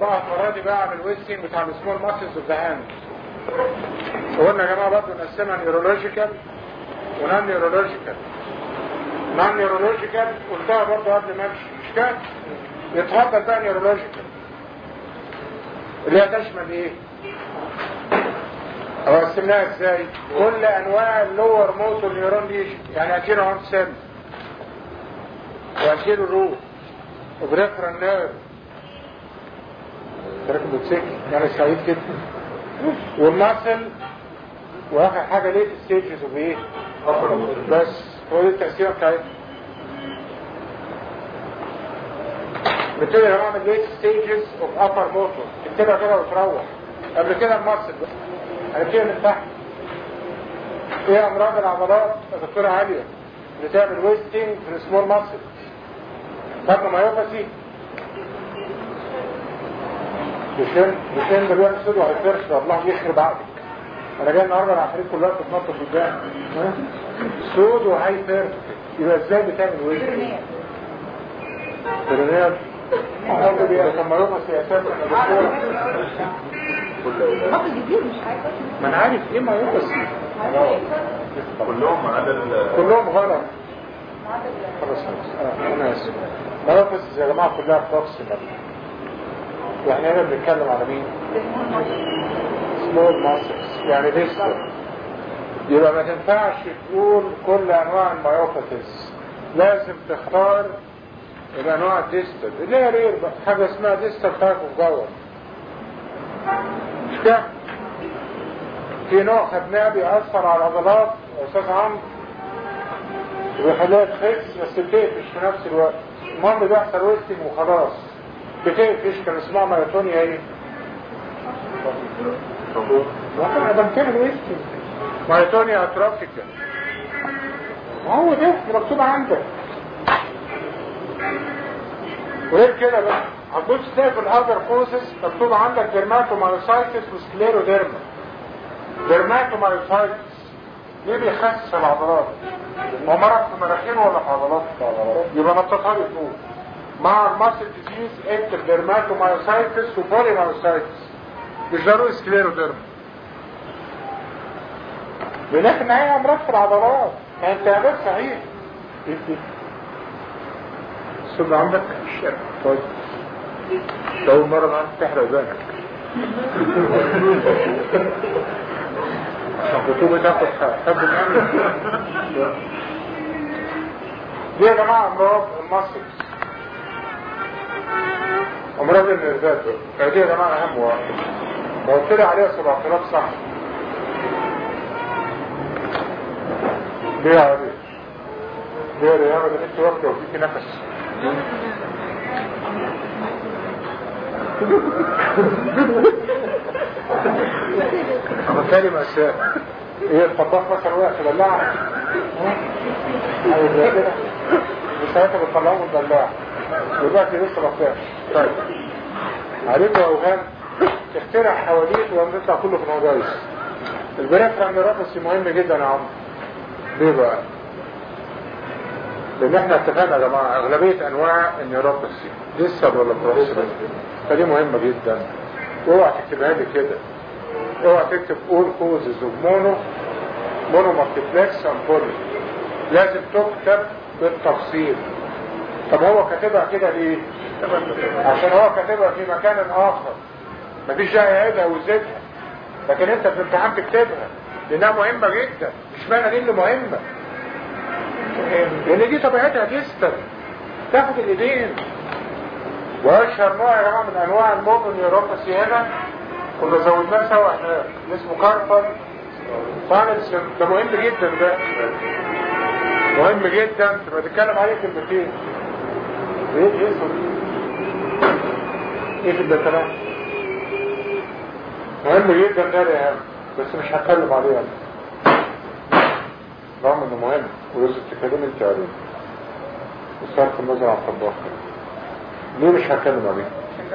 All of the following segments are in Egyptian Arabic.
بقى المره دي بقى على الويستنج بتاع السمول ماسلز اوف ذا هاند قلنا يا جماعه برضه نقسمها نيورولوجيكال ونان نيورولوجيكال نان نيورولوجيكال قلتها برضه قبل ما امشي مش كده يتفضل بقى نيورولوجيكال اللي هي تشمل ايه؟ او قسمناها ازاي؟ كل انواع اللور موتور نيورون ليجن يعني اشيل هون سيل واشيل الروح وبريفرال نيرف راكب موتوسيكل يعني سعيد كده والماسل واخر حاجه ليه ستيجز اوف ايه؟ بس هو دي التقسيمه بتاعتها بنبتدي نعمل ليه ستيجز اوف ابر موتور تكتبها كده وتروح قبل كده الماسل بقى هنبتدي من تحت ايه امراض العضلات يا دكتوره عاليه بتعمل ويستنج في السمول ماسل خدنا مايوباثي بشن بشن ده بيعمل سود وهيفرش الله يخرب عقلك انا جاي النهارده العفاريت كلها بتتنطط قدام سود وهيفرش يبقى ازاي بتعمل ويستنج برنامج أقول لي كان مايوباثي اساسا يا دكتوره ما انا عارف ايه مايوباثي كلهم ما عدا ال- كلهم غلط خلاص خلاص آه، انا اسف مايوباثي يا جماعه كلها بروكسيمال يعني انا بنتكلم على مين سمول ماسلز يعني لسه يبقى ما تنفعش تقول كل انواع المايوباثيز لازم تختار الانواع الديستال اللي هي رير بقى حاجه اسمها ديستال تايب اوف جاور مش كده في نوع خدناه بيأثر على العضلات يا استاذ عمرو وبيخليها تخس بس بتقفش في نفس الوقت المهم بيحصل ويستنج وخلاص بتقفش كان اسمها مايتونيا ايه؟ ممكن ابقى بتعمل ويستنج مايتونيا اتروفيكا ما هو ده مكتوب عندك وغير كده بقى هتبص تلاقي في الاذر كوزز مكتوب عندك ديرماتومايوسايتس وسكليروديرما ديرماتومايوسايتس ليه بيخسس العضلات؟ هو مرض في مناخيره ولا في عضلات؟ في عضلات يبقى نططها لي فوق مع الماسل ديزيز اكتب ديرماتومايوسايتس وبوليمايوسايتس مش ضروري سكليروديرما لكن هي امراض في العضلات يعني التهابات صحيح السم عندك الشرق طيب أول مرة معاك تحرق بالك عشان خطوبة تاخد حب الأمن دي يا جماعة أمراض الماسلز أمراض النرفات بقى. دي يا جماعة أهم واحد لو قلت لي عليها 7000 صح ليه عليك؟ ليه يا رياضة ده انت واخدة وفيكي نفس اما تاني مأساة ايه الطباخ مثلا وقع في بلاعة او زي كده وساعتها بتطلعوه من البلاعة ودلوقتي لسه ما طلعش طيب عليك يا اوهام تخترع حواديت وهنطلع كله في الهجايز البريفرال نيوروباثي مهم جدا يا عمرو ليه بقى؟ لان احنا اتفقنا يا جماعه اغلبيه انواع النيوروباثي ديستال ولا بروكسيمال فدي مهمه جدا اوعى تكتبها لي كده اوعى تكتب اول كوزز ومونو مونو مالتيبلكس اند بولي لازم تكتب بالتفصيل طب هو كاتبها كده ليه؟ عشان هو كاتبها في مكان اخر مفيش داعي يعيدها ويزيدها لكن انت في الامتحان تكتبها لانها مهمه جدا مش معنى دي اللي مهمه لان دي طبيعتها ديستر تاخد الايدين واشهر نوع يا جماعه من انواع المؤمن نيوروباثي هنا كنا زودناه سوا احنا اسمه كاربال فانس ده مهم جدا ده مهم جدا تبقى تتكلم عليه كلمتين ايه ايه ايه في البتلات مهم جدا ده يا عم بس مش هتكلم عليه انا رغم انه مهم ولازم تتكلم انت عليه بصرف النظر عن الطباخ ليه مش هتكلم عليه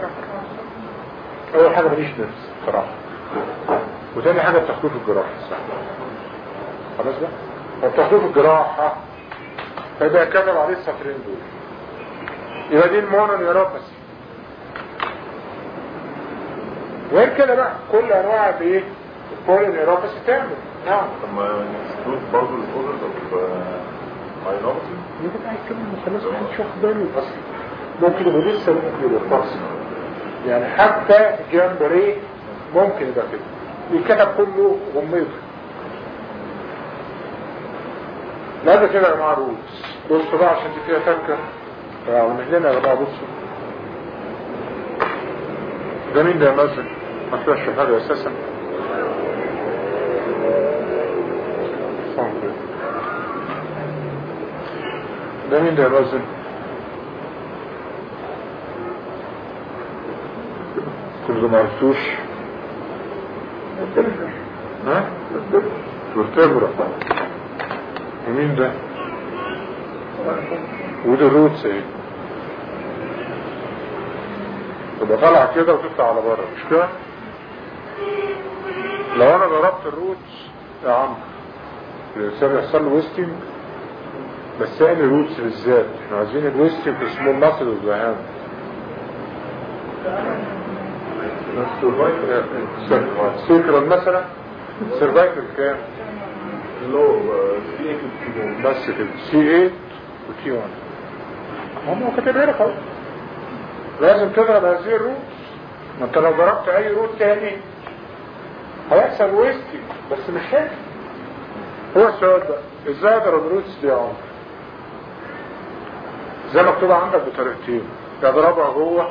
اول حاجه ماليش نفس بصراحه وتاني حاجه التخفيف الجراحي صح خلاص بقى التخفيف الجراحه فيبقى اتكلم عليه السطرين دول يبقى دي المونو نيوروباثي وغير كده بقى كل انواع الايه البولي نيوروباثي تعمل نعم طب ما نكسكلود برضه الاوردرز اوف ماينورتي يبقى بقى الكلمة خلاص هنشوف باله اصلا ممكن يبقى لسه ممكن يبقى فرصة يعني حتى جامبري ممكن يبقى كده الكتاب كله غميض لا ده كده يا جماعه روتس بصوا بقى عشان دي فيها تنكر ومهلنا يا جماعه بصوا ده مين ده يا مازن؟ ما تبقاش في حاجه اساسا ده مين ده يا مازن؟ كل ده ما عرفتوش ها؟ فورتبرا ومين ده؟ وده الروتس ايه؟ تبقى طالعة كده وتطلع على بره مش كده؟ لو انا ضربت الروتس يا عم الانسان يحصل له ويستنج بس يعني الروتس بالذات احنا عايزين الويستنج في سمول ماسل والذهان سيكرال مثلا سيرفايكل كام؟ لو سي اكس بس كده سي 8 وتي 1 هم كاتبها لك اهو لازم تضرب هذه الروت ما انت لو ضربت اي روت تاني هيحصل ويستي بس مش هيك هو السؤال ده ازاي اضرب الروتس دي يا عمر زي ما مكتوبة عندك بطريقتين يا اضربها جوه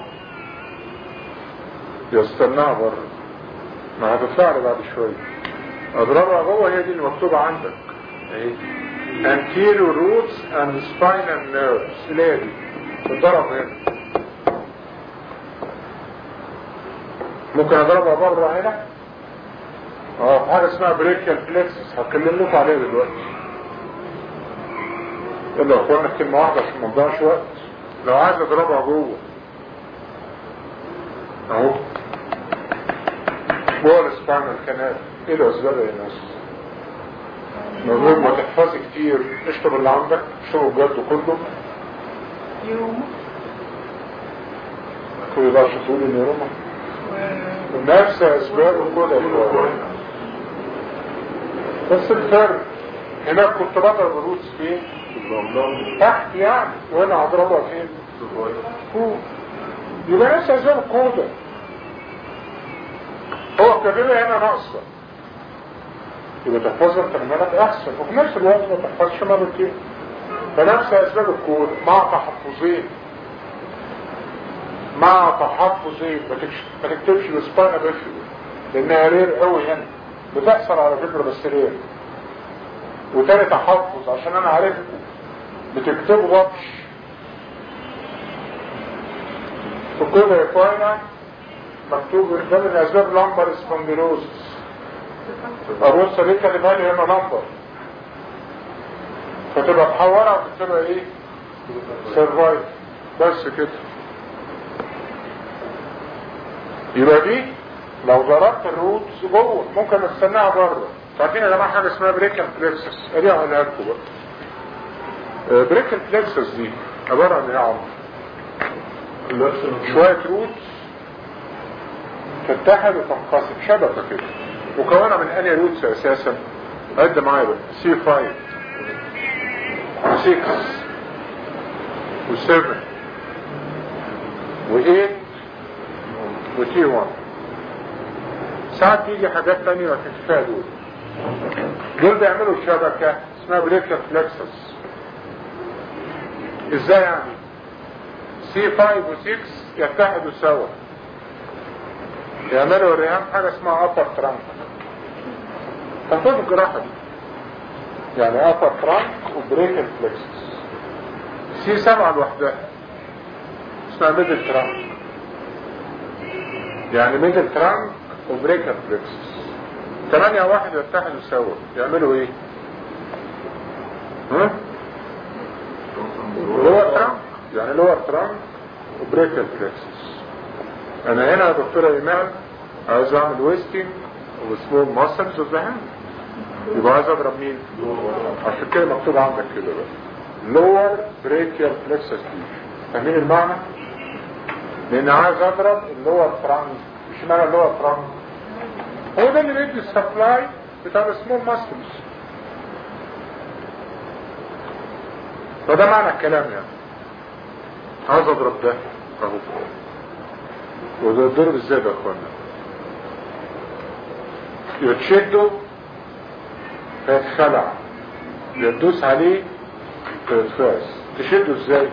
يا استناها بره ما هتطلع لي بعد شويه اضربها جوه هي دي اللي مكتوبة عندك اهي anterior roots and spinal nerves اللي هي دي تتضرب هنا ممكن اضربها بره هنا اه في حاجه اسمها بريكيال فليكسس هتكلم لكم عليها دلوقتي يلا يا اخوانا كلمه واحده عشان ما نضيعش وقت لو عايز اضربها جوه اهو جوه السباينال كانال ايه الاسباب يا ناس مهم ما تحفظي كتير اشطب اللي عندك اشطب بجد كله يوم كل ده عشان تقولي ان روما نفس اسباب كده بس الفرق هناك كنت بضرب الروتس فين تحت يعني وانا هضربها فين فوق يبقى نفس اسباب الكودة هو الكبيرة هنا ناقصة يبقى تحفظها انت منك احسن وفي نفس الوقت ما تحفظش مرتين فنفس اسباب الكودة مع تحفظين مع تحفظين ما تكش- ما تكتبش الاسبانا بفل لانها رير قوي هنا بتحصل على فكرة بس رير وتاني تحفظ عشان انا عارفكم بتكتبوا بطش في كل اخوانا مكتوب ده من اسباب لامبر سبونديلوزس ابص ليه كاتبها لي هنا لامبر فتبقى تحورها وتكتبها ايه سيرفايف بس كده يبقى دي لو ضربت الروتس جوه ممكن استناها بره عارفين يا جماعه حاجه اسمها بريكال فليكسس ادي هقولها لكم بقى آه، بريكال فليكسس دي عباره عن ايه يا عمرو؟ شويه روتس تتحد وتنقسم شبكه كده مكونه من انهي روتس اساسا؟ عد معايا بقى سي 5 و6 و7 و8 وتي 1 ساعات تيجي حاجات تانية ما فيها دول دول بيعملوا شبكة اسمها بريكال فلكسس ازاي يعني سي 5 و 6 يتحدوا سوا يعملوا الرهان حاجة اسمها upper trunk تنفذ الجراحة دي يعني upper trunk وبريكال فلكسس سي 7 لوحدها اسمها middle trunk يعني ميدل ترانك وبريكر فليكسس ثمانية واحد يتحدوا سوا يعملوا ايه؟ ها؟ لور ترانك يعني لور ترانك وبريكر فليكسس انا هنا يا دكتورة ايمان عايز اعمل ويستنج وسمول ماسلز وذهان يبقى عايز اضرب مين؟ عشان كده مكتوب عندك كده بقى لور بريكر فليكسس دي فاهمين المعنى؟ لان عايز اضرب اللور ترانك اشمعنى اللي هو ترانك هو ده اللي بيدي السبلاي بتاع السمول ماسلز فده معنى الكلام يعني عاوز اضرب ده اهو وده الضرب ازاي ده يا اخوانا يتشده فيتخلع يدوس عليه فيتفاس تشده ازاي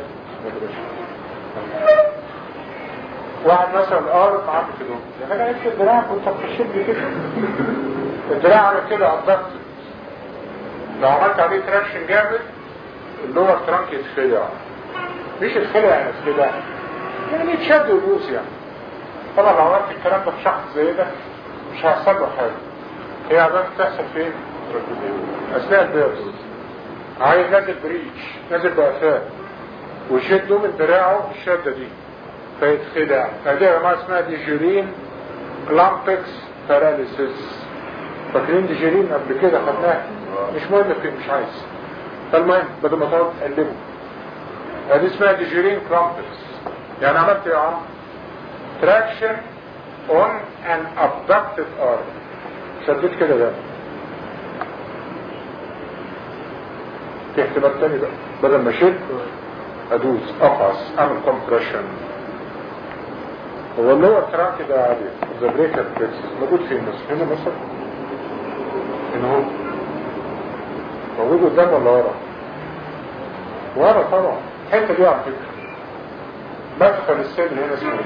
واحد مثلا الارض عامل كده يا اخي انت الدراع كنت بتشد كده الدراع عامل كده على الضغط لو عملت عليه تراكشن جامد اللور ترانك يتخلع مش يتخلع يعني يتخلع يعني يتشد ويدوس يعني طبعا لو عملت الكلام ده في شخص زي ده مش هيحصل له حاجه هي عادة بتحصل فين؟ اثناء البيرز عايز نازل بريتش نازل بقفاه ويشده من دراعه الشده دي فيتخدع فدي يا جماعه اسمها ديجيرين كلامبكس باراليسيس فاكرين ديجيرين قبل كده خدناها مش مهم فين مش عايز فالمهم بدل ما تقعد تقلبه هذه اسمها ديجيرين كلامبكس يعني عملت ايه يا عم traction on an abducted arm شديت كده ده في احتمال تاني بقى بدل ما شد ادوس افعص اعمل كومبريشن هو اللور تراك ده عادي ذا بريكر بلكسس موجود فين مثلا هنا مثلا هنا هو موجود قدام ولا ورا ورا طبعا الحته دي على فكره مدخل السن هنا اسمه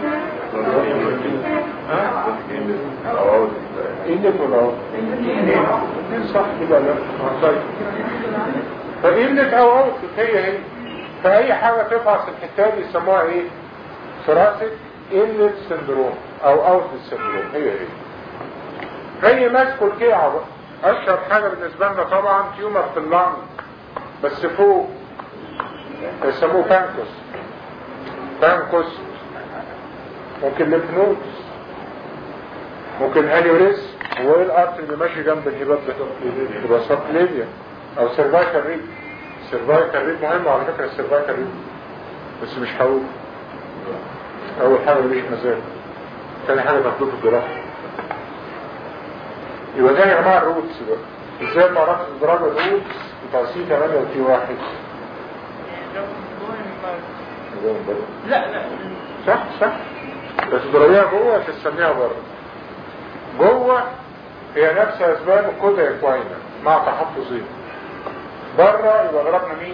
ايه اللي ولا هو الاثنين صح يبقى لا طيب فقلة او اوت هي هي فاي حاجة تفعص الحتة دي يسموها ايه فراسة قلة سندروم او اوت سندروم هي هي هي ماسكوا الكيعة بقى اشهر حاجة بالنسبة لنا طبعا تيومر في اللنج بس فوق يسموه بانكوس بانكوس ممكن ليمفنودز ممكن انيوريز هو ايه الارت اللي ماشي جنب الهبات ده يبقى سبليفيا او سيرفايكال ريب سيرفايكال ريب مهم على فكره السيرفايكال ريب بس مش هقول اول حاجه ماليش مزاج تاني حاجه تاخدوه في الجراحه يبقى ده يا جماعه الروتس بقى ازاي ما عرفت تضرب الروتس بتاع سي 8 وتي 1 لا لا صح صح بس تضربيها جوه تستنيها بره جوه هي نفس اسباب الكودا اكواينا مع تحفظين بره يبقى ضربنا مين؟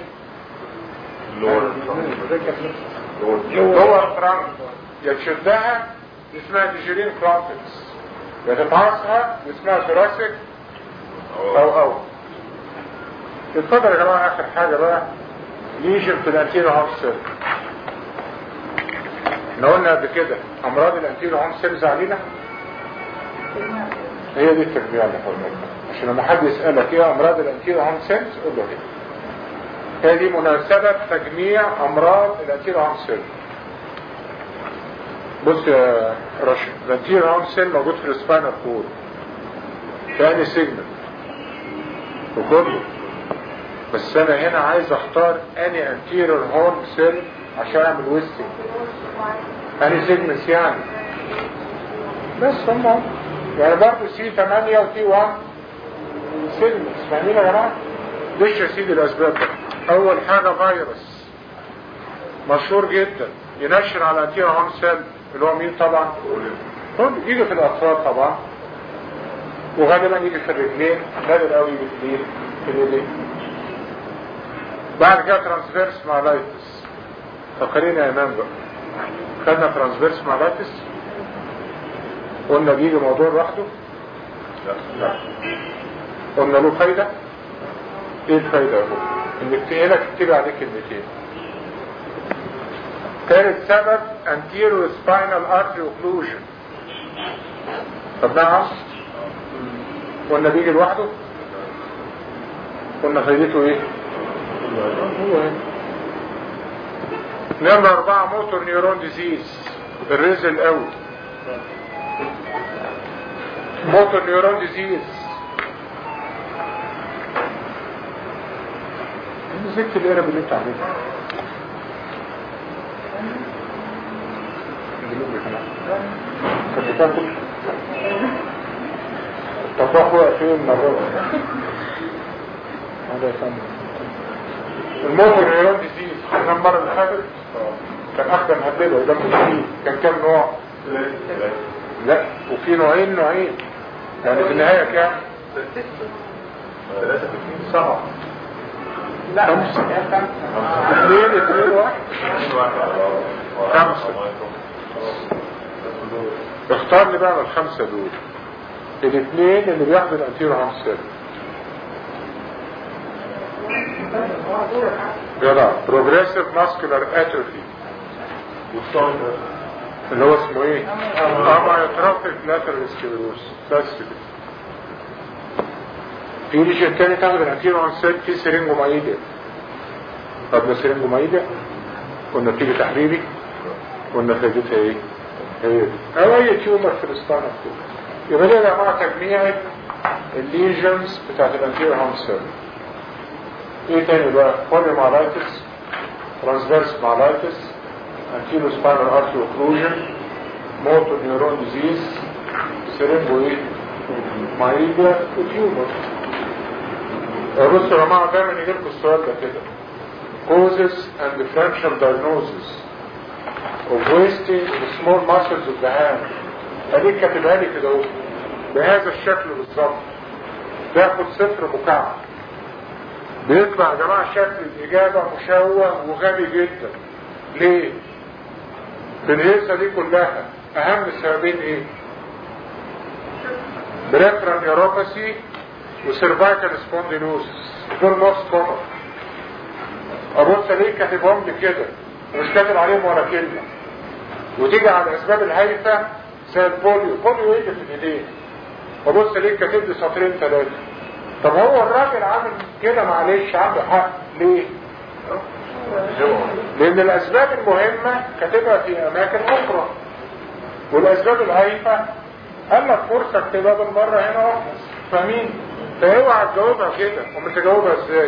جوه الترانك يا تشدها اسمها ديجيرين كرامبكس يا تتعصها اسمها ثوراسيك او او اتفضل يا جماعه اخر حاجه بقى ليجن في الانتيرو هارت سيل احنا قلنا قبل كده امراض الانتيرو هارت سيلز علينا هي دي التجميع اللي حولنا عشان لما حد يسألك ايه امراض الانتيرو هارت سيلز قول له ايه هي دي مناسبة تجميع امراض الانتيرو هارت سيل بص يا رشد الانتيرو هارت سيل موجود في السباينال كورد تاني سيجمنت وكله بس انا هنا عايز اختار اني انتيرور هورن سيل عشان اعمل ويستنج اني سيجمنتس يعني بس هم يعني برضه سي 8 وتي 1 سيجمنتس فاهمين يا جماعه؟ ليش يا سيدي الاسباب ده؟ اول حاجه فيروس مشهور جدا ينشر على انتيرور هورن سيل اللي هو مين طبعا؟ كل يجي في الاطفال طبعا وغالبا يجي في الرجلين نادر قوي يجي في الايه؟ في اليدين بعد كده ترانسفيرس مالايتس فاكرين يا امام بقى خدنا ترانسفيرس مالايتس قلنا بيجي موضوع لوحده لا قلنا له فايدة ايه الفايدة اهو انك هنا تكتبي عليه كلمتين ثالث سبب anterior spinal artery occlusion طب نعم قلنا بيجي لوحده قلنا فايدته ايه هو هنا نمرة أربعة موتور نيورون ديزيز الرزق الأول موتور نيورون ديزيز مسكت القرب اللي انت عاملها كنت بتاكل الطباخ وقع فين مرة هذا يفهم الموتور نيرون ديزيز خدنا المرة اللي فاتت كان أخدم هبله ودم جديد كان كام نوع؟ لا وفي نوعين نوعين يعني في النهاية كام؟ ثلاثة في اثنين سبعة لا خمسة اثنين اثنين واحد خمسة اختار لي بقى من الخمسة دول الاثنين اللي بياخدوا الانتيرو هامسر جدع بروجريسيف ماسكولار اتروفي اللي هو اسمه ايه؟ امايوتروفيك لاترال سكليروس بس كده في ليجن تاني تاخد الانتيرو هامسر في سيرينجومايديا طب ده سيرينجومايديا قلنا بتيجي تحريري قلنا فايدتها ايه؟ هي دي. او اي تيومر في الاسطانة يبقى دي يا جماعة تجميع الليجنز بتاعت الانتيرو هامسر ايه تاني بقى؟ بوليومالايتس ترانسفيرس مالايتس انتيرو سباينال ارتري اوكلوجن موتور نيورون ديزيز سيرينجو ايه؟ مايليا وتيومر بصوا يا جماعة دايما يجي لكم السؤال ده كده causes and differential diagnosis of wasting the small muscles of the hand اديك كاتبها لي كده اهو بهذا الشكل بالظبط بياخد صفر مكعب بيطلع يا جماعه شكل الاجابه مشوه وغبي جدا ليه؟ في الهيصه دي كلها اهم السببين ايه؟ بريفرال نيوروباثي وسيرفايكال سبونديلوسس دول نص كومن ابص ليه كاتبهم لي كده ومش كاتب عليهم ولا كلمه وتيجي على الاسباب الهايفه زي البوليو بوليو ايه اللي في الايدين وبص ليه كاتب لي سطرين ثلاثه طب هو الراجل عامل كده معلش عنده حق ليه؟ لان الاسباب المهمه كاتبها في اماكن اخرى والاسباب الهايفه قال لك فرصه اكتبها بالمره هنا واحده فاهمين؟ فاوعى تجاوبها كده امال تجاوبها ازاي؟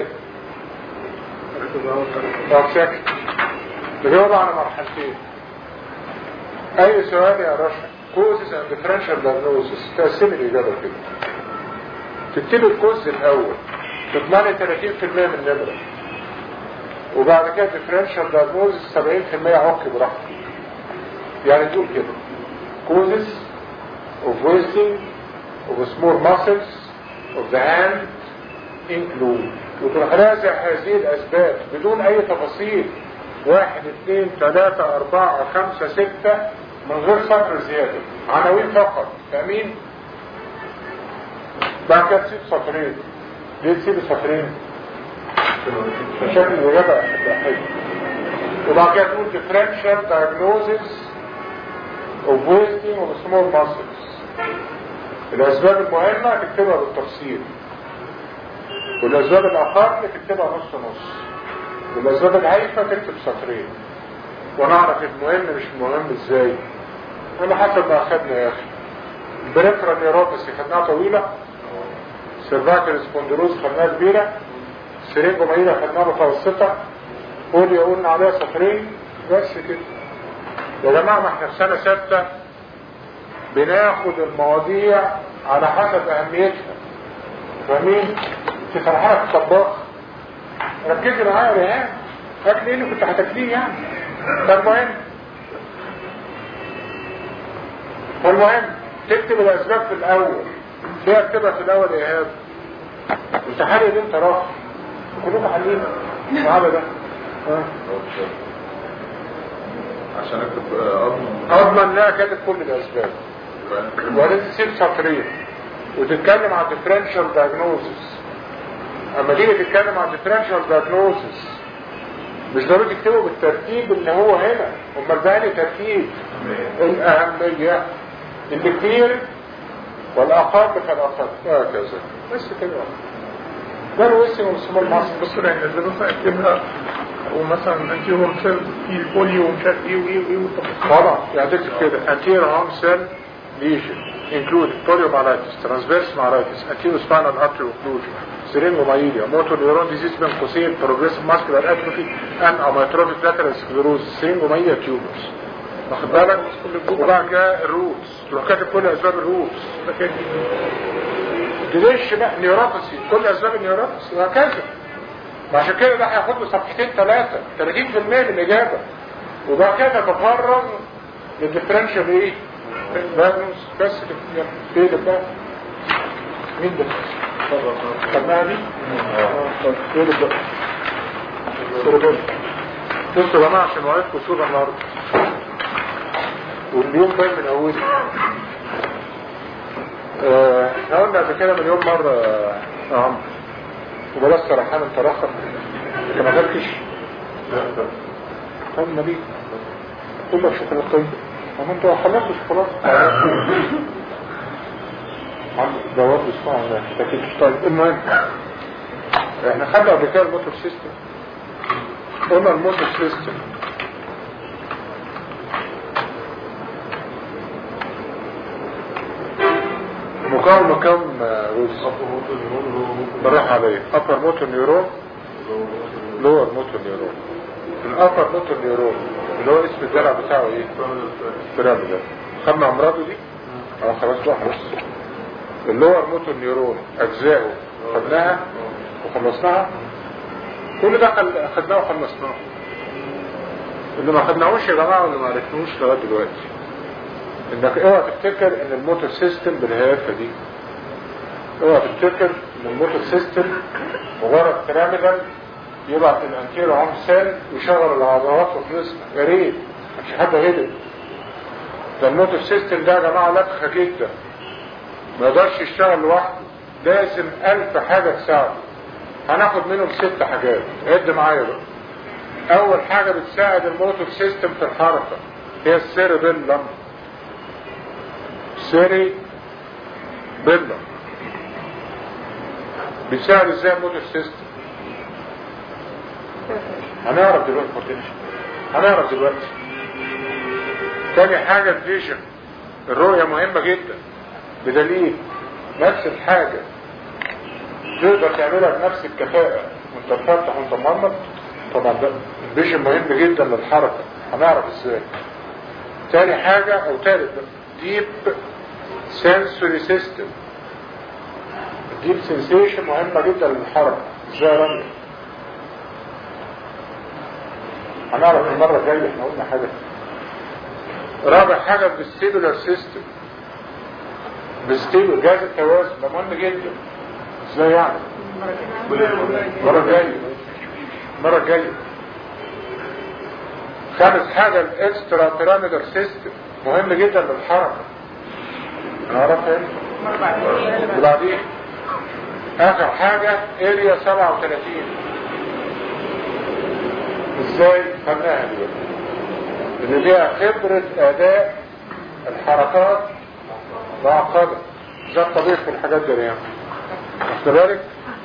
طب ساكت تجاوب على مرحلتين اي سؤال يا رشا كوزز اند ديفرنشال دايجنوزس تقسم الاجابه كده تكتب الكوز الاول تضمني 30% من النمره وبعد كده ديفرنشال دايجنوزس 70% عك براحتك يعني تقول كده كوزز of wasting of small muscles of the hand include وتروح رازع هذه الأسباب بدون أي تفاصيل واحد اثنين ثلاثة أربعة خمسة ستة من غير سطر زيادة عناوين فقط فاهمين؟ بعد كده تسيب سطرين ليه تسيب السطرين؟ عشان الإجابة هتبقى حلوة وبعد كده تقول differential diagnosis of wasting of small muscles الأسباب المهمة تكتبها بالتفصيل والأسباب الأقل تكتبها نص نص والأسباب الهايفة تكتب سطرين ونعرف المهم مش مهم ازاي على حسب ما أخدنا يا أخي البريفرال نيوروباثي خدناها طويلة سيرفاكال سبوندروز خدناها كبيرة سرينجومايلا خدناها متوسطة بوليو قلنا عليها سطرين بس كده يا جماعة ما احنا في سنة ستة بناخد المواضيع على حسب أهميتها فاهمين؟ في فرحانة في الطباخ ركزي معايا يا ريهان اكل ايه اللي كنت هتاكليه يعني فالمهم فالمهم تكتب الاسباب في الاول ليه اكتبها في الاول يا ايهاب انت حالي انت راح كلكم حالين معانا ده ها. عشان اكتب آه، اضمن اضمن لا كاتب كل الاسباب ولازم تسيب سطرين وتتكلم عن differential diagnosis اما تيجي تتكلم عن differential diagnosis مش ضروري تكتبه بالترتيب اللي هو هنا امال ده أنهي ترتيب الاهميه الكثير والاقل فالاقل هكذا بس كده ده الوسم والسمول مصر بص لان الدراسه اكتبها ومثلا انتي هو مثال في البوليو ومش عارف ايه وايه وايه والتفاصيل طبعا يعني تكتب كده anterior arm cell lesion including poliomyelitis transverse myelitis anterior spinal artery occlusion syringomyelia motor neuron disease بين قوسين progressive muscular atrophy and amyotrophic lateral sclerosis syringomyelia tumors واخد بالك وبعد كده الروتس تروح كاتب كل اسباب الروتس لكن تدش بقى نيوروباثي كل اسباب النيوروباثي وهكذا وعشان كده ده هياخد له صفحتين ثلاثة 30% من الإجابة وبعد كده تتفرغ للديفرنشال ايه؟ دايجنوز بس كده يلا ايه ده بقى؟ مين ده؟ خدناها دي؟ اه طيب ايه ده بقى؟ سيربيل بصوا يا جماعة عشان وعدكم صورة النهارده واليوم باين من أوله آه، احنا قلنا قبل كده مليون مرة يا عمرو وبلاش سرحان انت رخم انت ما اكلتش طب ما ليه كلك شوكولاتة ما انت خلصت شوكولاتة عندك دوار بيسمعوا ولا تاكلش طيب المهم احنا خدنا قبل كده الموتور سيستم قلنا الموتور سيستم مكون من كم جزء براح عليه upper motor neuron lower motor neuron الupper motor neuron اللي هو اسم الزرع بتاعه ايه بيراميدال خدنا امراضه دي اه خلاص واحد بس اللور موتور نيورون اجزائه خدناها وخلصناها كل ده خل- خدناه وخلصناه اللي ما خدناهوش يا جماعه واللي ما عرفناهوش لغايه دلوقتي انك اوعى تفتكر ان الموتور سيستم بالهيافه دي اوعى تفتكر ان الموتور سيستم مجرد بيراميدال يبعت الانتيرو عام سيل ويشغل العضلات وخلصنا يا ريت مش حد غلب ده الموتور سيستم ده يا جماعه لبخه جدا ما يقدرش يشتغل لوحده لازم ألف حاجة تساعده هناخد منهم ست حاجات عد معايا بقى أول حاجة بتساعد الموتور سيستم في الحركة هي السيربيلم سيري بيلم بيساعد ازاي الموتور سيستم هنعرف دلوقتي potential. هنعرف دلوقتي تاني حاجة الفيجن الرؤية مهمة جدا بدليل نفس الحاجة تقدر تعملها بنفس الكفاءة وانت مفتح وانت مغمض طبعا ده الفيجن مهم جدا للحركة هنعرف ازاي تاني حاجة او تالت ديب سنسوري سيستم الديب سنسيشن مهمة جدا للحركة ازاي رمي هنعرف المرة الجاية احنا قلنا حاجة رابع حاجة بالسيلولار سيستم بالستيبل جهاز التوازن ده مهم جدا ازاي يعني المرة الجاية المرة الجاية خامس حاجة الاكسترا بيراميدال سيستم مهم جدا للحركة نعرفها امتى وبعدين اخر حاجة اريا 37 ازاي خدناها دلوقتي اللي فيها خبرة اداء الحركات معقدة زي الطبيعي في الحاجات دي يعني واخد بالك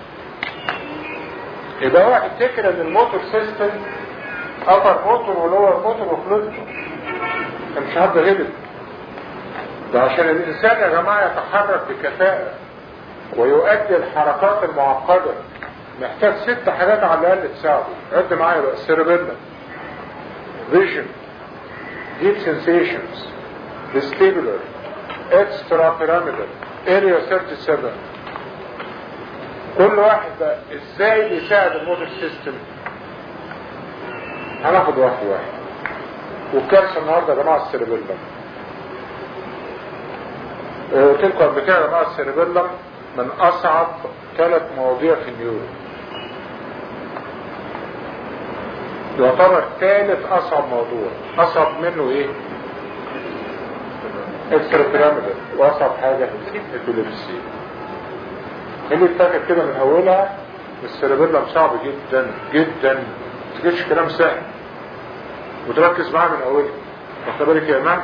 يبقى هو تفتكر ان الموتور سيستم ابر موتور ولور موتور وفلوتور كان مش حد غلب ده عشان الانسان يا جماعة يتحرك بكفاءة ويؤدي الحركات المعقدة محتاج ست حاجات على الاقل تساعده عد معايا بقى السيربيلا فيجن deep sensations vestibular extra pyramidal area 37 كل واحد بقى ازاي بيساعد الموتور سيستم هناخد واحد واحد والكارثه النهارده يا جماعه السيربيلم قلت لكم قبل كده يا جماعه السيربيلم من اصعب ثلاث مواضيع في النيورو يعتبر ثالث اصعب موضوع اصعب منه ايه اكسترا بيراميدال واصعب حاجه الابيليبسي اللي فاكر كده من اولها السيربيلم صعب جدا جدا ما تجيش كلام سهل وتركز معاه من اولها واخد بالك يا امام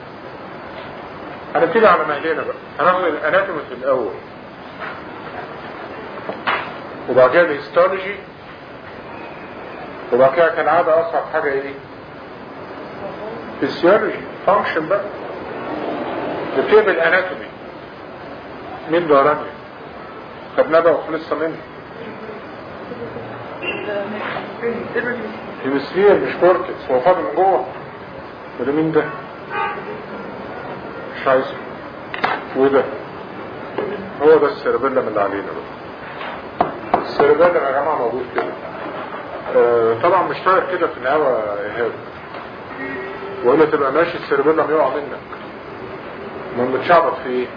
هنبتدي على مهلنا بقى هناخد الاناتومي في الاول وبعد كده الهيستولوجي وبعد كده كالعاده اصعب حاجه ايه فيسيولوجي فانكشن بقى نبتدي بالاناتومي مين ده رانيا خدناه بقى وخلصنا منه هيمسفير مش كورتكس هو فاضي من جوه وده مين ده مش عايزه وده هو ده السيربيلم اللي علينا بقى السيربيلم يا جماعه موجود كده آه طبعا مش طاير كده في الهواء يا ايهاب والا تبقى ماشي السيربيلم يقع منك ما متشعبط في ايه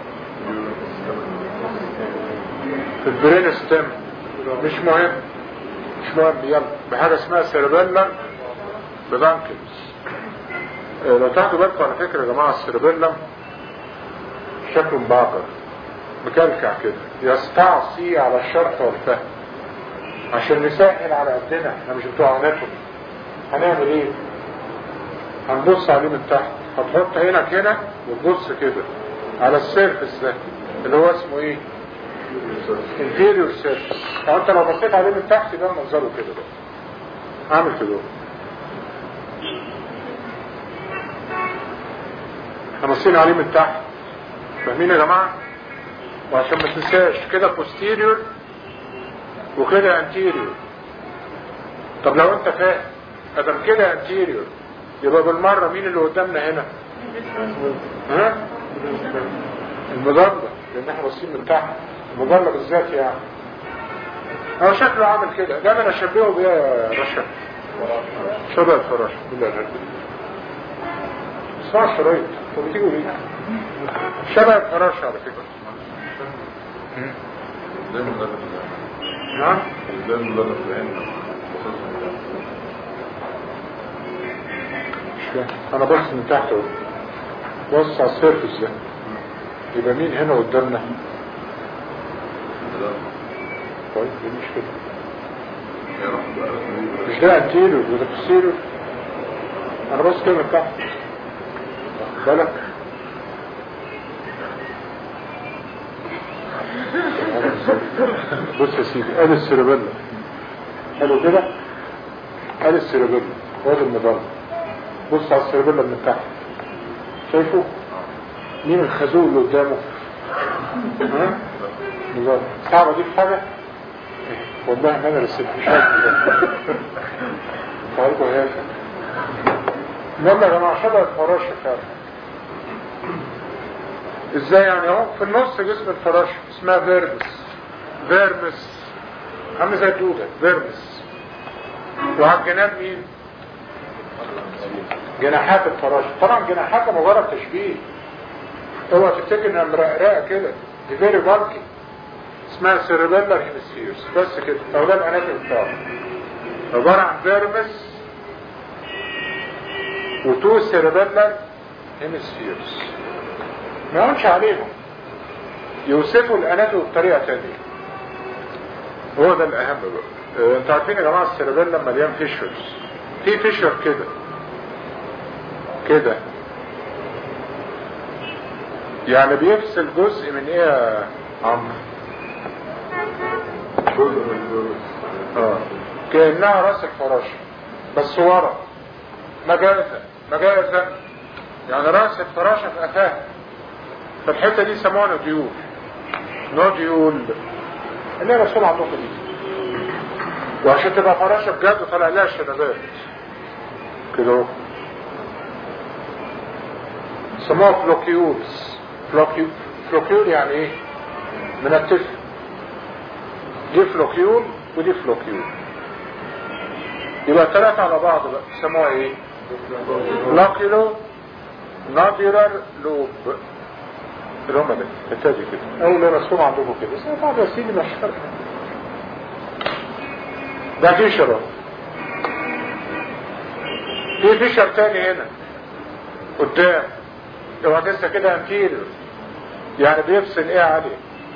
في البرين ستيم مش مهم مش مهم يلا بحاجه اسمها سيربيلم ببانكلز آه لو تاخدوا بالكم على فكره يا جماعه السيربيلم شكله مبعكر مكلكع كده يستعصي على الشرح والفهم عشان نسهل على قدنا احنا مش بتوع اناتومي هنعمل ايه هنبص عليه من تحت هتحط عينك هنا وتبص كده على السيرفس ده اللي هو اسمه ايه inferior surface يعني انت لو بصيت عليه من تحت ده منظره كده بقى اعمل كده احنا بصينا عليه من تحت فاهمين يا جماعه وعشان ما تنساش كده posterior وكده anterior طب لو انت فاهم ادم كده anterior يبقى بالمره مين اللي قدامنا هنا ها المجرد لان احنا باصين من تحت المجرد بالذات يعني هو شكله عامل كده ده انا اشبهه بيه يا رشا شبه الفراش بالله الهرب اسمع شرايط طب بتيجوا ليه شبه الفراش على فكره زي مدرس نعم زي مدرس العين مش فاهم انا بص من تحت اهو بص على السيرفس ده يبقى مين هنا قدامنا طيب ليه مش كده مش ده انتيريور وده بوستيريور انا بص كده من تحت واخد بالك بص يا سيدي ادي السيربيلا حلو كده ادي السيربيلا وادي المدار بص على السيربيلا من تحت شايفه مين الخازوق اللي قدامه ها بالظبط صعبة دي في حاجة والله ما انا رسلت مش عارف ده فعلكم هيك يلا يا جماعة شبه الفراش فعلا ازاي يعني اهو في النص جسم الفراش اسمها فيرمس فيرمس عامل زي الدودة فيرمس وعلى الجناب مين جناحات الفراش طبعا جناحاتها مجرد تشبيه اوعى تفتكر انها مرقرقه كده دي فيري بالكي اسمها سيربيلر هيمسفيرز بس كده او ده الاناتومي بتاعه عباره عن فيرمس وتو سيربيلر هيمسفيرز ما يقولش عليهم يوصفوا الاناتومي بطريقه ثانيه هو ده الاهم بقى اه انتوا عارفين يا جماعه السيربيلر مليان فيشرز في فيشر كده كده يعني بيفصل جزء من ايه يا عمرو اه كأنها راس الفراشة بس ورا مجازا مجازا يعني راس الفراشة في قفاها فالحتة دي يسموها نوديول نوديول اللي هي رسول عندكم دي وعشان تبقى فراشة بجد طلع لها شنبات كده اهو سموها فلوكيولز فلوكيول فلوكيول يعني ايه من التفل دي فلوكيول ودي فلوكيول يبقى ثلاثة على بعض بقى يسموها ايه فلوكيولو نادرر لوب اللي هم ده التادي كده اول رسوم عندكم كده بس بعض يا سيدي مش فارقه ده فيشر اهو. في فيشر تاني هنا قدام لو هتنسى كده انتيريور يعني بيفصل ايه عليه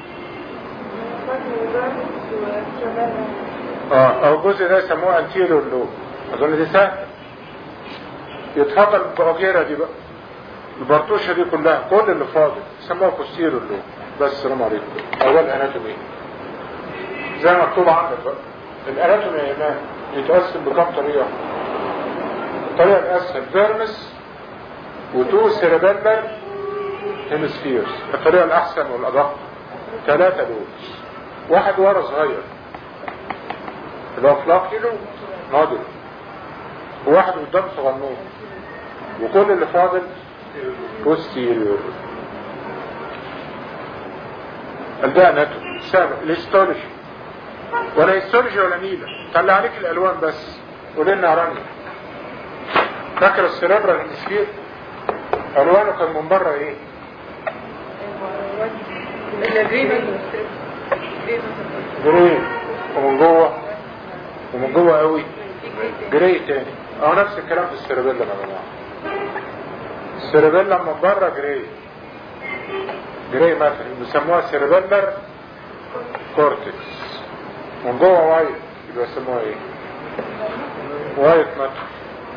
اه او الجزء ده يسموه انتيريور لوب اظن دي سهل يتفضل البراجيرة دي بقى البرطوشة دي كلها كل اللي فاضل يسموها بوستيريور لوب بس السلام عليكم اول اناتومي زي ما مكتوب عندك بقى الاناتومي يا ايمان يتقسم بكم طريقة الطريقة الاسهل فيرمس وتو سيربيلر هيمسفيرز الطريقة الأحسن والأدق ثلاثة دول واحد ورا صغير اللي هو فلاكيلو نادر وواحد قدام صغنون وكل اللي فاضل posterior ده اناتومي سابق الهيستولوجي ولا هيستولوجي ولا نيلة طلع عليك الالوان بس قول لنا رني فاكر السيربرال هيمسفير الوانه كان من بره ايه جري ومن جوه ومن جوه قوي جري تاني اه نفس الكلام في السيربيلا يا جماعه السيربيلا من بره جري جري مثلا بيسموها سيربيلر كورتكس من جوه وايت يبقى يسموها ايه وايت ماتر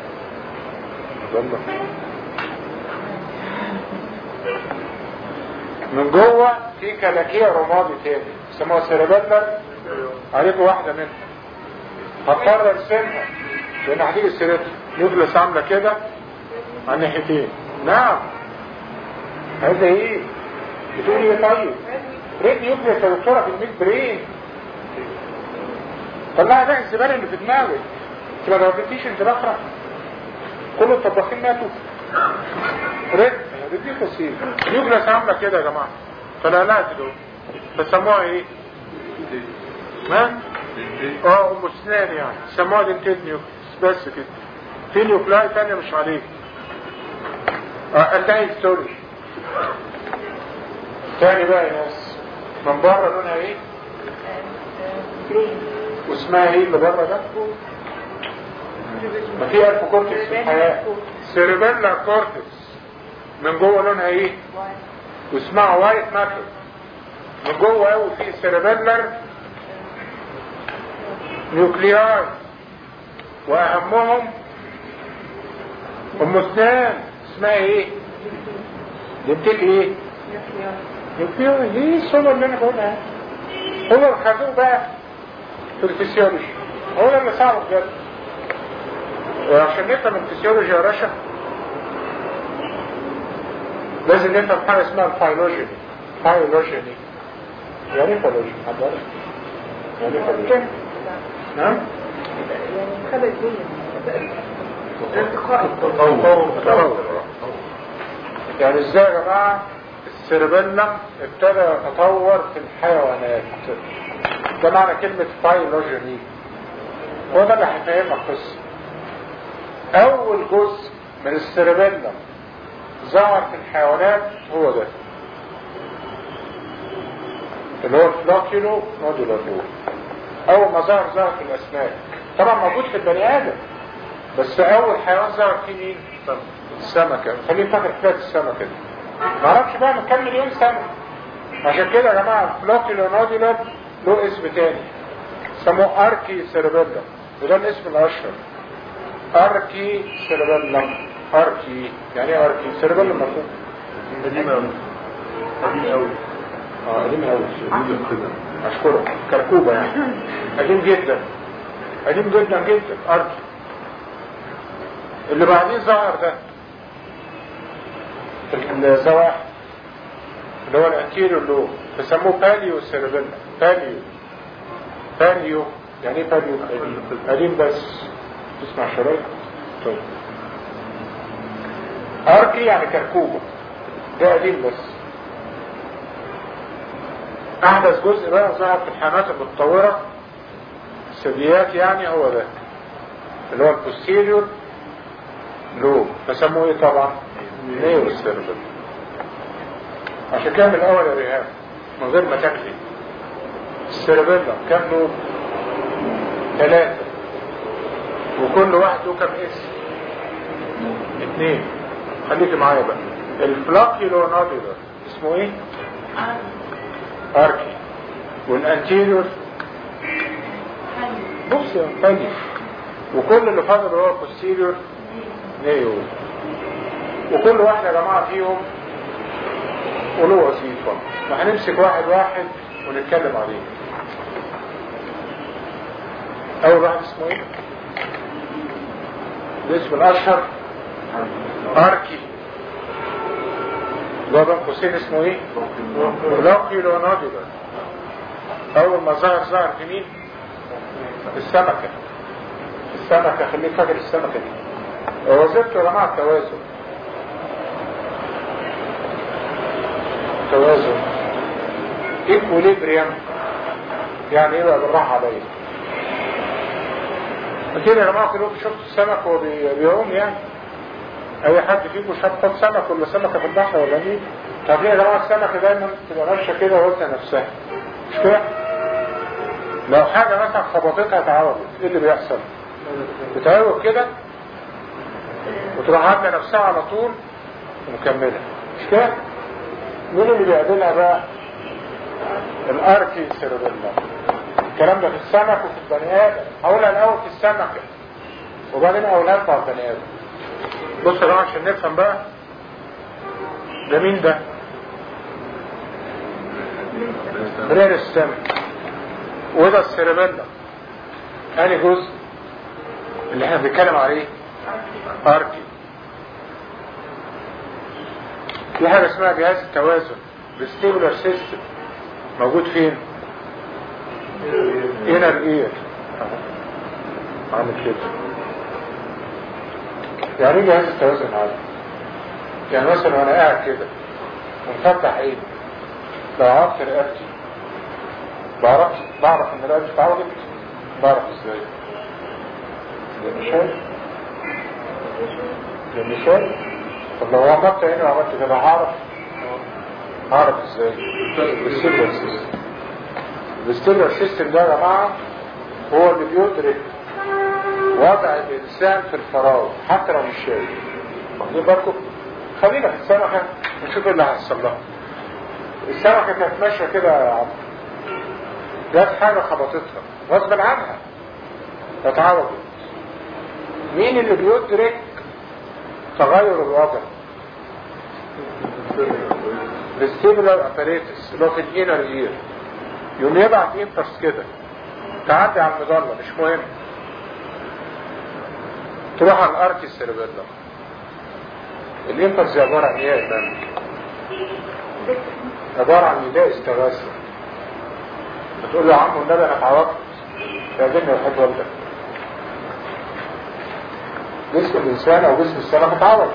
ضمن من جوه في كلاكية رمادي تاني يسموها سيربيلر عليكم واحدة منها هضطر ارسمها لان هتيجي سيرتها نيوكلس عاملة كده على الناحيتين نعم هذا ايه بتقول ايه طيب ريد نيوكليس يا دكتوره في الميد برين طلعها ده الزباله اللي في دماغك انت ما جاوبتيش انت بكره كل الطباخين ماتوا ريد ريد دي تسيب نيوكليس عامله كده يا جماعه طلع لها كده فسموها ايه؟ ما؟ اه ام اسنان يعني سموها دنتيد نيوكليس بس كده في نيوكلاي تانية مش عليك اه انتهي ستوري تاني بقى يا ناس من بره لونها ايه واسمها ايه اللي بره ده ما في الف كورتكس في الحياة سيربيلا كورتكس من جوه لونها ايه واسمها وايت ماتر من جوه قوي في سيربيلر نيوكلياي واهمهم ام اسنان اسمها ايه دنتيك ايه نيوكلياي ليه الصورة اللي انا بقولها هو الخازوق بقى في الفسيولوجي هو ده اللي صعب بجد وعشان نفهم الفسيولوجي يا رشا لازم نفهم حاجة اسمها الفايلوجيني فايلوجيني يعني ايه فايلوجيني حد عارف؟ يعني ايه فايلوجيني؟ نعم؟ يعني خلق الدنيا الارتقاء التطور يعني ازاي يا جماعة السيربيلم ابتدى يتطور في الحيوانات ده معنى كلمة فايلوجيني هو ده اللي هيفهمك القصة أول جزء من السيربيلم ظهر في الحيوانات هو ده اللي هو الفلاكيلو نودولار أول ما ظهر ظهر في الأسماك طبعا موجود في البني آدم بس أول حيوان ظهر فيه مين؟ السمكة خليه فاكر حكاية السمكة دي ما اعرفش بقى من كام مليون سنة عشان كده يا جماعة الفلاكيلو نودولار له اسم تاني سموه اركي سيربيلم وده الاسم الاشهر اركي سيربيلم اركي يعني ايه اركي سيربيلم مفهوم قديم قوي قديم قوي اه قديم قوي اشكرك كركوبة يعني قديم جدا قديم جدا جدا اركي اللي بعديه ظهر ده في الزواحف اللي هو الانتيريو لو بيسموه باليو سيربيلا باليو باليو يعني ايه باليو قديم بس تسمع شرايط طيب اركي يعني كركوبة ده قديم بس احدث جزء بقى ظهر في الحيوانات المتطورة الثدييات يعني هو ده اللي هو البوستيريور لو بسموه ايه طبعا نيو سيربل عشان كده من الاول يا ريهام من غير ما تاكلي السيربيلا كام لوب ثلاثة وكل واحد له كام اسم اثنين خليكي معايا بقى الفلاكيلو نودولار اسمه ايه اركي والانتيريور بص يا فادي وكل اللي فاضل هو البوستيريور نيو وكل واحد يا جماعة فيهم وله وظيفة وهنمسك واحد واحد ونتكلم عليه أول واحد اسمه إيه؟ الاسم الأشهر أركي ده بين قوسين اسمه إيه؟ لاقيلو نودولار أول ما ظهر ظهر في مين؟ السمكة السمكة خليك فاكر السمكة دي وظيفته يا جماعة التوازن توازن ايكوليبريم يعني ايه بقى بالراحه عليا اكيد يا جماعه كلكم شفتوا السمك وهو بي- بيعوم يعني اي حد فيكم شاف خد سمك ولا سمكه في البحر ولا ايه طب يا جماعه السمكه دايما تبقى ماشيه كده وقلت نفسها مش كده لو حاجه مثلا خبطتها اتعوجت ايه اللي بيحصل بتعوج كده وتروح عامله نفسها على طول ومكمله مش كده مين اللي بيقابلها بقى الاركي سيربيلا الكلام ده في السمك وفي البني ادم هقولها الاول في السمكه وبعدين اقولها لكم على البني ادم بصوا يا جماعه عشان نفهم بقى ده مين ده؟ برين السمك وده السيربيلا انهي جزء اللي احنا بنتكلم عليه اركي في حاجه اسمها جهاز التوازن الستيبولار سيستم موجود فين؟ هنا الاير عامل كده يعني ايه جهاز التوازن عادي يعني مثلا وانا قاعد كده ومفتح عيني لو عرفت رقبتي بعرف بعرف ان رقبتي اتعودت بعرف ازاي لاني شايف لاني شايف طب لو غمضت عيني وعملت كده هعرف هعرف ازاي بالسيلر سيستم الستيلر سيستم ده يا جماعه هو اللي بيدرك وضع الانسان في الفراغ حتى لو مش شايف واخدين بالكم خلينا في السمكه ونشوف ايه اللي هيحصل لها السمكه كانت ماشيه كده يا عم جت حاجه خبطتها غصب عنها اتعوجت مين اللي بيدرك تغير الوضع الستيبولار اباريتس اللي هو في الانر اير يقوم يبعت امبرس كده تعدي على المظله مش مهم تروح على الارك السيربيلا الامبرس دي عباره عن ايه يا امام؟ عباره عن نداء استغاثه بتقول له يا عم والنبي انا اتعوضت يعجبني وحب والدك جسم الانسان او جسم السمك اتعوض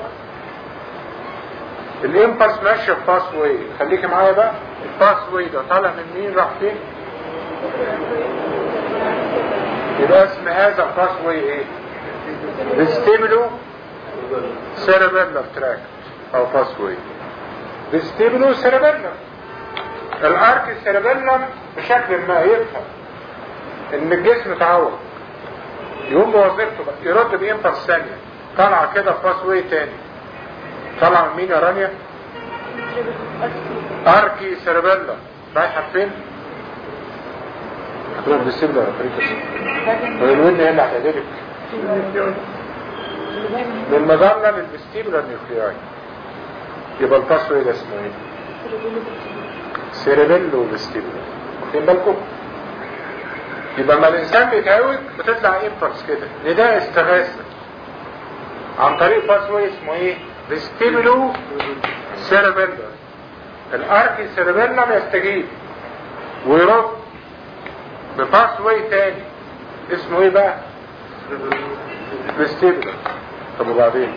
الامبلس ماشيه في باس واي خليكي معايا بقى الباس واي ده طالع من مين راح فين يبقى اسم هذا الباس واي ايه فيستيبلو سيربيلر تراكت او باس واي فيستيبلو سيربيلر الارك السيربيلم بشكل ما يفهم ان الجسم اتعود يقوم بوظيفته بقى يرد بامبلس ثانيه طالعه كده في باس واي تاني طالعه من مين يا رانيا؟ اركي سيربيلا رايحه فين؟ هتروح بالسبلة يا فريق والودن هي اللي هتعدلك من مظلة للفستيبولا النيوكلياي يبقى الباسوي ده اسمه ايه؟ سيربيلو فيستيبولا واخدين بالكم؟ يبقى لما الانسان بيتعوج بتطلع امبلس كده نداء استغاثه عن طريق باسوي اسمه ايه؟ فيستيبولو سيربيلر الارك سيربيلم يستجيب ويرد بباس واي تاني اسمه ايه بقى فيستيبولر طب وبعدين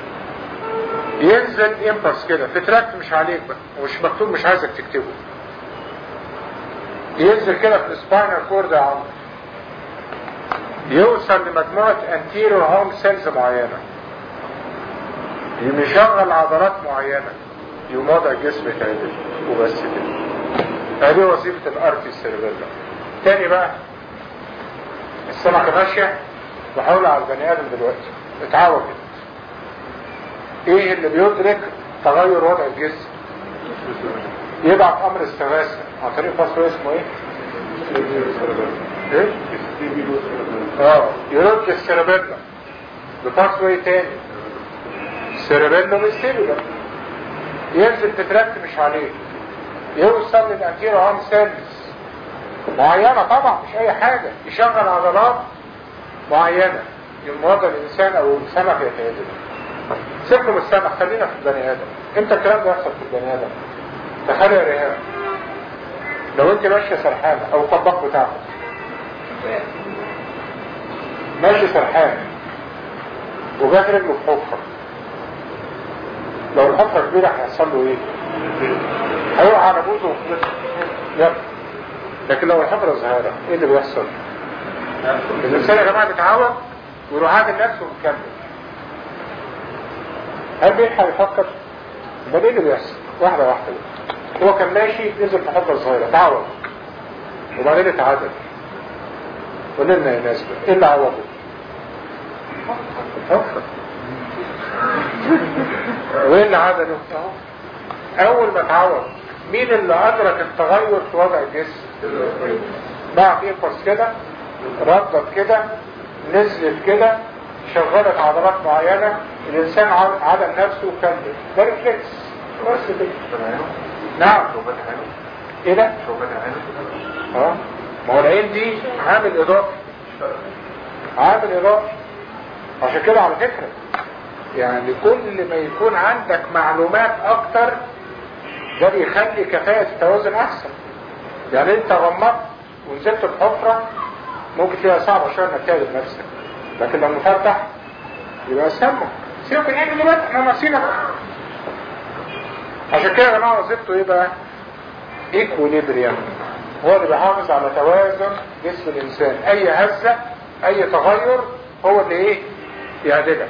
ينزل امبلس كده في تراكت مش عليك بقى ومش مكتوب مش عايزك تكتبه ينزل كده في السباينال كورد يا عمرو يوصل لمجموعة انتيرو هوم سيلز معينة يشغل عضلات معينة يقوم وضع الجسم يتعدل وبس كده هذه وظيفة الارك السيربيلا تاني بقى السمكة ماشية بحاول على البني ادم دلوقتي اتعوجت ايه اللي بيدرك تغير وضع الجسم يبعت امر استغاثة عن طريق فصل اسمه ايه ايه اه يرد السيربيلا بفصل تاني سيربيلو بالسيلولر ينزل تتركت مش عليه يوصل للانتيرو هام سيلز معينة طبعا مش اي حاجة يشغل عضلات معينة يوم وضع الانسان او السمك يتعدل سيبكم السمك خلينا في البني ادم امتى الكلام ده يحصل في البني ادم تخيل يا ريهام لو انت ماشية سرحانة او الطباخ بتاعك ماشي سرحان وجات رجله في حفرة لو الحفرة كبيرة هيحصل له ايه؟ هيقع على بوزه وخلص يلا لكن لو الحفرة ظاهرة ايه اللي بيحصل؟ الانسان يا جماعة بيتعود ويروح عادل نفسه ومكمل هل بيلحق يفكر؟ امال ايه اللي بيحصل؟ واحدة واحدة بقى. هو كان ماشي نزل في حفرة صغيرة تعود وبعدين اتعدل قول لنا يا ناس بقى، ايه اللي عوضه؟ الحفرة وايه اللي عدله؟ اهو اول ما اتعود مين اللي ادرك التغير في وضع الجسم بعد يقفز كده ردت كده نزلت كده شغلت عضلات معينة الانسان عد- عدل نفسه وكمل ده ريفلكس بس كده نعم شوفات عينه ايه ده؟ شوفات عينه اه ما هو العين دي عامل اضافي عامل اضافي عشان كده على فكرة يعني كل ما يكون عندك معلومات اكتر ده بيخلي كفاءة التوازن احسن يعني انت غمضت ونزلت بحفرة ممكن تبقى صعبة شوية انك تهدف نفسك لكن لو مفتح يبقى سمك سيبك من ايه دلوقتي احنا ناقصينك عشان كده يا جماعة وظيفته ايه بقى؟ ايكوليبريم هو اللي بيحافظ على توازن جسم الانسان اي هزة اي تغير هو اللي ايه يعدلك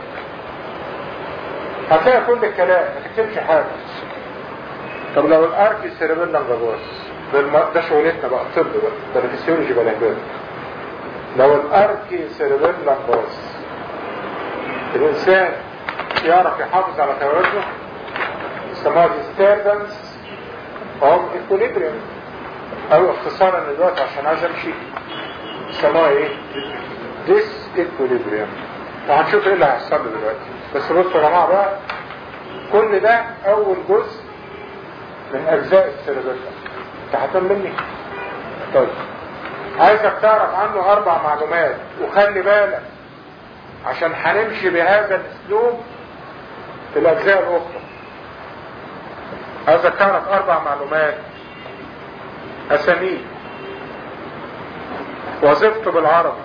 هتلاقي كل الكلام ما تكتبش حاجة طب لو الارك سيربيلم باظ بالم... ده شغلتنا بقى طب بقى ده الفسيولوجي بلاغات لو الارك سيربيلم باظ الانسان يعرف يحافظ على توازنه يسموها disturbance of equilibrium او اختصارا دلوقتي عشان عايز امشي يسموها ايه dis equilibrium وهنشوف ايه اللي هيحصل له دلوقتي بس بصوا يا جماعه بقى كل ده اول جزء من اجزاء السيربيلم انت هتقول مني طيب عايزك تعرف عنه اربع معلومات وخلي بالك عشان هنمشي بهذا الاسلوب في الاجزاء الاخرى عايزك تعرف اربع معلومات اساميه وظيفته بالعربي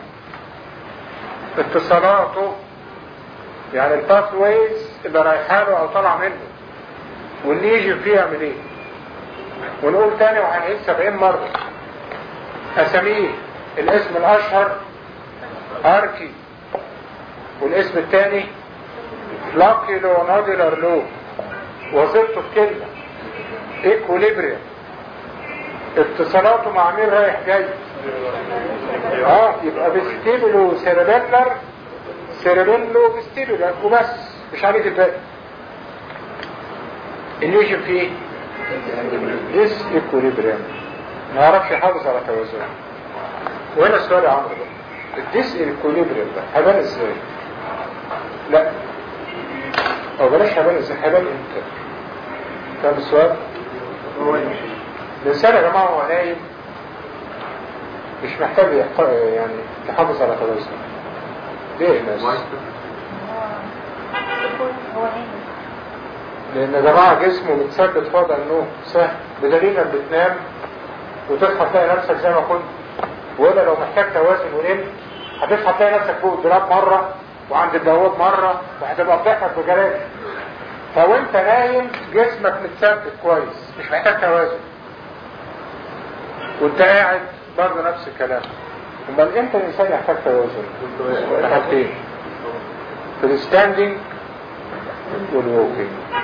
اتصالاته يعني الباث ويز اللي رايحه له او طالعه منه واللي يجي فيه يعمل ايه ونقول تاني وهنعيد 70 مره اساميه الاسم الاشهر اركي والاسم الثاني لاكي لو نوديلر لو وظيفته في كلمه ايكوليبريم اتصالاته مع مين رايح جاي اه يبقى بيستيبلو سيربيلر سيربيلو بيستيبلر وبس مش عليك الباقي النيجن في ايه؟ ديس ايكوليبريم ما يعرفش يحافظ على توازنه وهنا السؤال يا عمرو بقى الديس ايكوليبريم ده هيبان ازاي؟ لا او بلاش هيبان ازاي هيبان امتى؟ فاهم السؤال؟ الانسان يا جماعه وهو نايم مش محتاج يحق... يعني يحافظ على توازنه ليه يا ناس؟ هو نايم لان يا جماعه جسمه متثبت في وضع النوم سهل بدليل انك بتنام وتصحى تلاقي نفسك زي ما كنت ولا لو محتاج توازن ونمت هتصحى تلاقي نفسك فوق الدولاب مره وعند الدواب مره وهتبقى بتحمد بجلال فوانت نايم جسمك متثبت كويس مش محتاج توازن وانت قاعد برضه نفس الكلام امال امتى الانسان يحتاج توازن؟ في حاجتين في الستاندنج والووكينج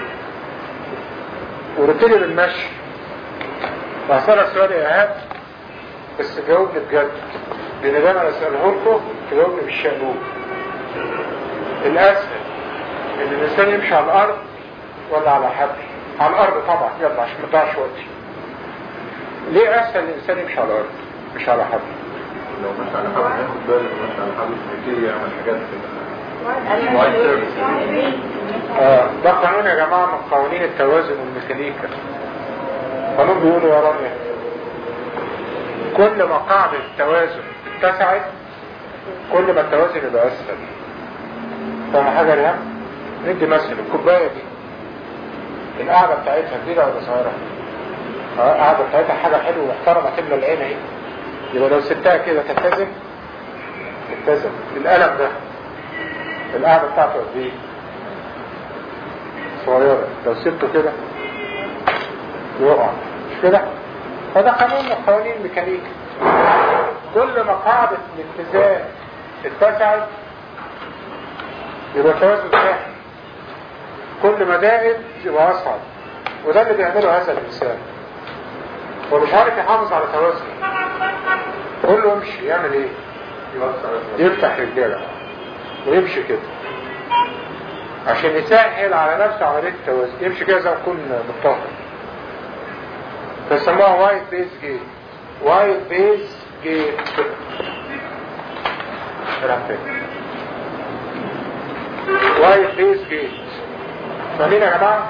ورتلي بالمشي وهسألك سؤال يا إيهاب بس جاوبني بجد لأن ده أنا أسأله لكم تجاوبني بالشقلوب الأسهل إن الإنسان يمشي على الأرض ولا على حبل؟ على الأرض طبعا يلا عشان ما تضيعش وقتي ليه أسهل الإنسان يمشي على الأرض مش على حبل؟ لو مش على حبل ياخد باله لو مش على حبل يبتدي يعمل حاجات كده آه ده قانون يا جماعة من قوانين التوازن والميكانيكا قانون بيقولوا يا رامي كل ما قاعدة التوازن اتسعت كل ما التوازن يبقى أسهل فاهم حاجة يا ريان؟ ندي مثل الكوباية دي القعدة بتاعتها كبيرة ولا صغيرة؟ اه القعدة بتاعتها حاجة حلوة ومحترمة تملى العين اهي يبقى لو سبتها كده تتزن تتزن القلم ده القعدة بتاعته قد ايه؟ صغيرة لو سبته كده يقع مش كده فده قانون من قوانين الميكانيكا كل ما قاعدة الاتزان اتسعت يبقى التوازن سهل كل ما زائد يبقى اصعب وده اللي بيعمله هذا الانسان هو مش عارف يحافظ على توازنه قول له امشي يعمل ايه يفتح رجاله ويمشي كده عشان يسهل على نفسه عملية التوازن يمشي كده زي ما يكون مضطهد فيسموها وايت بيز جيت وايت بيز جيت وايت بيز جيت فاهمين يا جماعة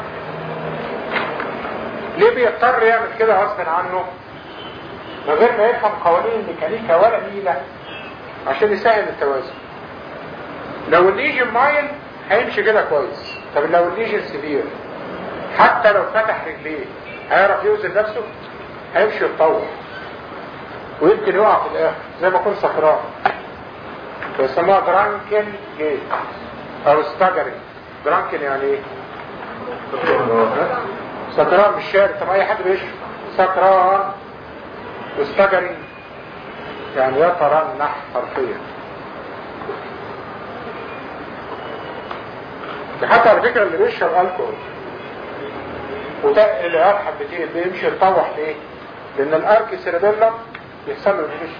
ليه بيضطر يعمل كده غصب عنه من غير ما يفهم قوانين الميكانيكا ولا نيلة عشان يسهل التوازن لو الليجن مايل هيمشي كده كويس طب لو الليجن سيفير حتى لو فتح رجليه هيعرف يوزن نفسه هيمشي يتطور ويمكن يقع في الاخر زي ما يكون سكران بيسموها درانكن جيت او ستاجرنج درانكن يعني ايه سكران مش شارب طب اي حد بيشرب سكران وستاجرنج يعني يترنح حرفيا ده حتى على فكرة اللي بيشرب الكحول وده اللي قال حبتين بيمشي يتطوح ليه لان الارك سيربيلم بيحصل له انفيشن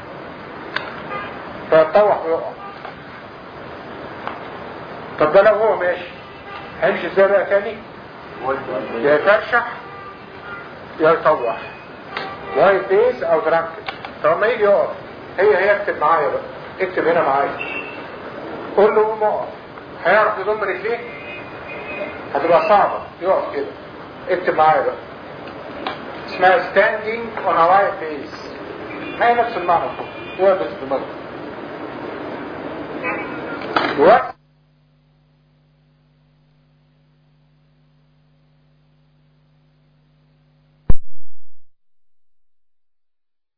فيتطوح ويقع طب ده لو هو ماشي هيمشي ازاي بقى تاني يا يترشح يا يطوح وايت بيز او درانكن طب ما يجي يقف هي هي اكتب معايا بقى اكتب هنا معايا قول له قوم اقف هيعرف يضم رجليه هتبقى صعبة يقف كده اكتب معايا بقى اسمها standing on a white base هي نفس المعنى هو بس دماغه وقت